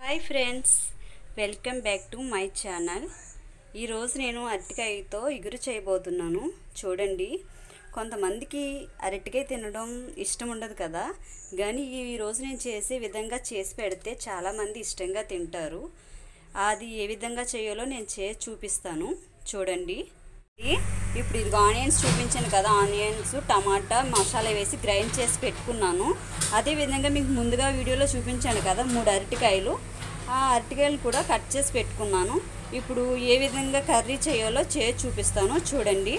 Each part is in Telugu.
hi friends welcome back to my channel ఈరోజు నేను అరటికాయతో ఇగురు చేయబోతున్నాను చూడండి కొంతమందికి అరటికాయ తినడం ఇష్టం ఉండదు కదా కానీ ఈ రోజు నేను చేసే విధంగా చేసి పెడితే చాలామంది ఇష్టంగా తింటారు అది ఏ విధంగా చేయాలో నేను చేసి చూపిస్తాను చూడండి ఇప్పుడు ఇది ఆనియన్స్ చూపించాను కదా ఆనియన్స్ టమాటా మసాలా వేసి గ్రైండ్ చేసి పెట్టుకున్నాను అదే విధంగా మీకు ముందుగా వీడియోలో చూపించాను కదా మూడు అరటికాయలు ఆ అరటికాయలు కూడా కట్ చేసి పెట్టుకున్నాను ఇప్పుడు ఏ విధంగా కర్రీ చేయాలో చేసి చూపిస్తాను చూడండి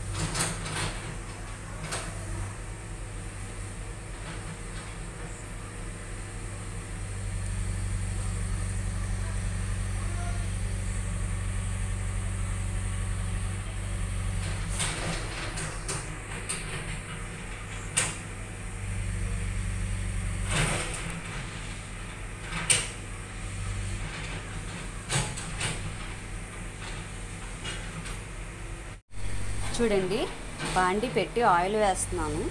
చూడండి బాండి పెట్టి ఆయిల్ వేస్తున్నాను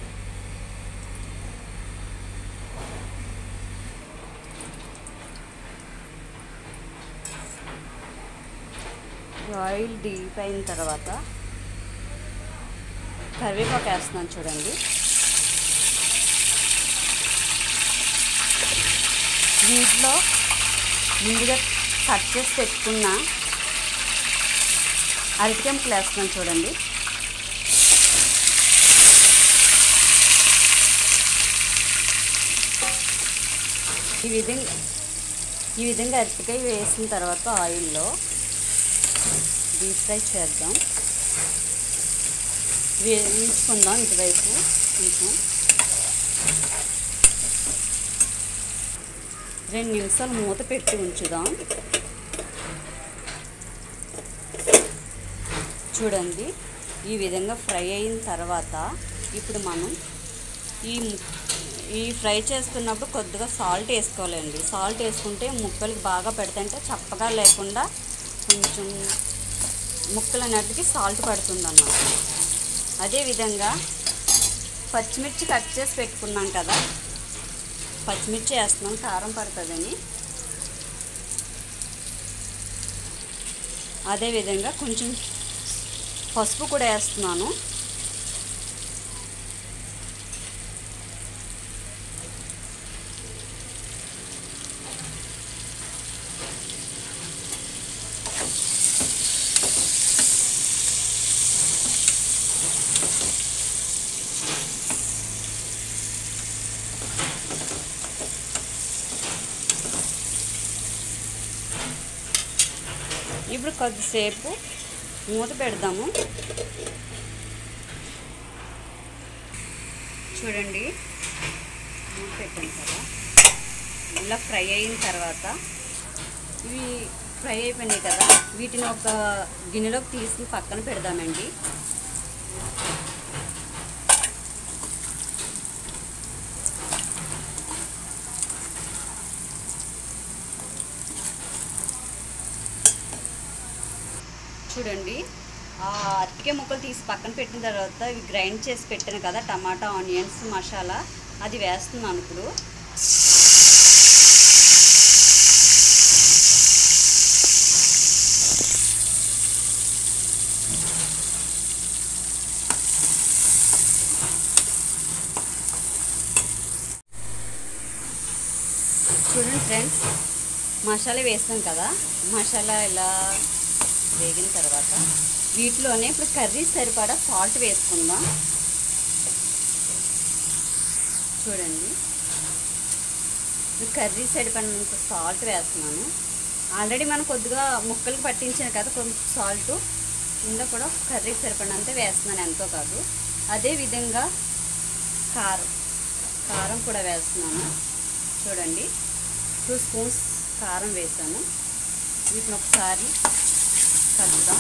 ఆయిల్ డీప్ అయిన తర్వాత కరివేపాకు వేస్తున్నాను చూడండి వీటిలో ముందుగా కట్ చేసి పెట్టుకున్న అరటికాయ ముక్కలు వేస్తున్నాను చూడండి ఈ విధంగా ఈ విధంగా అరటికాయ వేసిన తర్వాత ఆయిల్లో డీప్ ఫ్రై చేద్దాం వేయించుకుందాం ఇటువైపు కొంచెం రెండు నిమిషాలు మూత పెట్టి ఉంచుదాం చూడండి ఈ విధంగా ఫ్రై అయిన తర్వాత ఇప్పుడు మనం ఈ ఈ ఫ్రై చేస్తున్నప్పుడు కొద్దిగా సాల్ట్ వేసుకోవాలండి సాల్ట్ వేసుకుంటే ముక్కలకి బాగా పెడుతుంటే చప్పగా లేకుండా కొంచెం ముక్కలు అనేటికి సాల్ట్ పడుతుంది అన్నమాట అదేవిధంగా పచ్చిమిర్చి కట్ చేసి పెట్టుకున్నాం కదా పచ్చిమిర్చి వేస్తున్నాం కారం పడుతుందని అదేవిధంగా కొంచెం పసుపు కూడా వేస్తున్నాను ఇప్పుడు కొద్దిసేపు మూత పెడదాము చూడండి మూత పెట్టాను కదా ఇలా ఫ్రై అయిన తర్వాత ఇవి ఫ్రై అయిపోయినాయి కదా వీటిని ఒక గిన్నెలోకి తీసుకుని పక్కన పెడదామండి చూడండి ఆ అరటికాయ ముక్కలు తీసి పక్కన పెట్టిన తర్వాత ఇవి గ్రైండ్ చేసి పెట్టాను కదా టమాటా ఆనియన్స్ మసాలా అది వేస్తున్నాను ఇప్పుడు చూడండి ఫ్రెండ్స్ మసాలా వేస్తాం కదా మసాలా ఇలా వేగిన తర్వాత వీటిలోనే ఇప్పుడు కర్రీ సరిపడా సాల్ట్ వేసుకుందాం చూడండి కర్రీ సరిపడినంత సాల్ట్ వేస్తున్నాను ఆల్రెడీ మనం కొద్దిగా ముక్కలకు పట్టించాను కదా కొంచెం సాల్ట్ ఇందులో కూడా కర్రీకి సరిపడినంత వేస్తున్నాను ఎంతో కాదు అదేవిధంగా కారం కారం కూడా వేస్తున్నాను చూడండి టూ స్పూన్స్ కారం వేసాను వీటిని ఒకసారి కలుపుదాం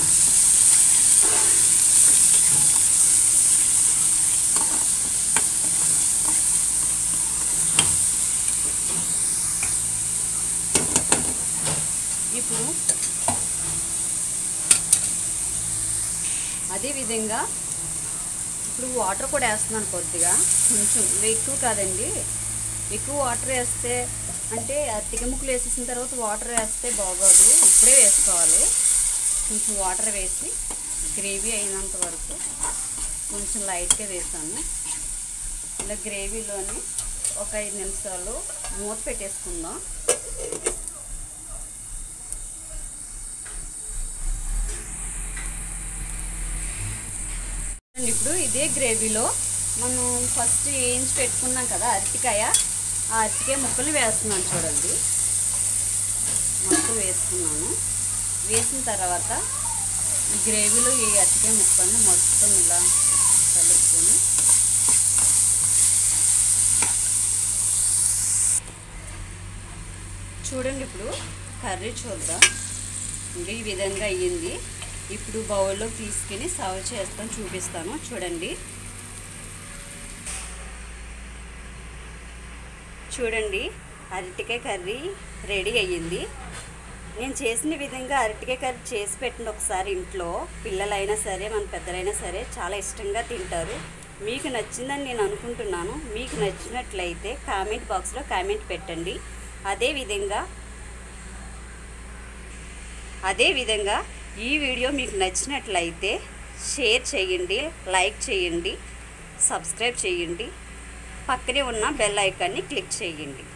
ఇప్పుడు అదేవిధంగా ఇప్పుడు వాటర్ కూడా వేస్తున్నాను కొద్దిగా కొంచెం ఎక్కువ కాదండి ఎక్కువ వాటర్ వేస్తే అంటే అరటికాయ ముక్కలు వేసేసిన తర్వాత వాటర్ వేస్తే బాగోదు ఇప్పుడే వేసుకోవాలి కొంచెం వాటర్ వేసి గ్రేవీ అయినంత వరకు కొంచెం లైట్గా వేసాను ఇలా గ్రేవీలోని ఒక ఐదు నిమిషాలు మూత పెట్టేసుకుందాం అండ్ ఇప్పుడు ఇదే గ్రేవీలో మనం ఫస్ట్ వేయించి పెట్టుకున్నాం కదా అరటికాయ ఆ అరటికాయ ముక్కలు వేస్తున్నాను చూడండి మొత్తం వేసుకున్నాను వేసిన తర్వాత ఈ గ్రేవీలో ఈ అరటికాయ ముక్కల్ని మొత్తం ఇలా కలుపుకొని చూడండి ఇప్పుడు కర్రీ చూద్దాం ఇంకా ఈ విధంగా అయ్యింది ఇప్పుడు బౌల్లో తీసుకుని సర్వ్ చేస్తాను చూపిస్తాను చూడండి చూడండి అరటికాయ కర్రీ రెడీ అయ్యింది నేను చేసిన విధంగా అరటికాయ కర్రీ చేసి పెట్టండి ఒకసారి ఇంట్లో పిల్లలైనా సరే మన పెద్దలైనా సరే చాలా ఇష్టంగా తింటారు మీకు నచ్చిందని నేను అనుకుంటున్నాను మీకు నచ్చినట్లయితే కామెంట్ బాక్స్లో కామెంట్ పెట్టండి అదేవిధంగా అదేవిధంగా ఈ వీడియో మీకు నచ్చినట్లయితే షేర్ చేయండి లైక్ చేయండి సబ్స్క్రైబ్ చేయండి పక్కనే ఉన్న బెల్ ఐకాన్ని క్లిక్ చేయండి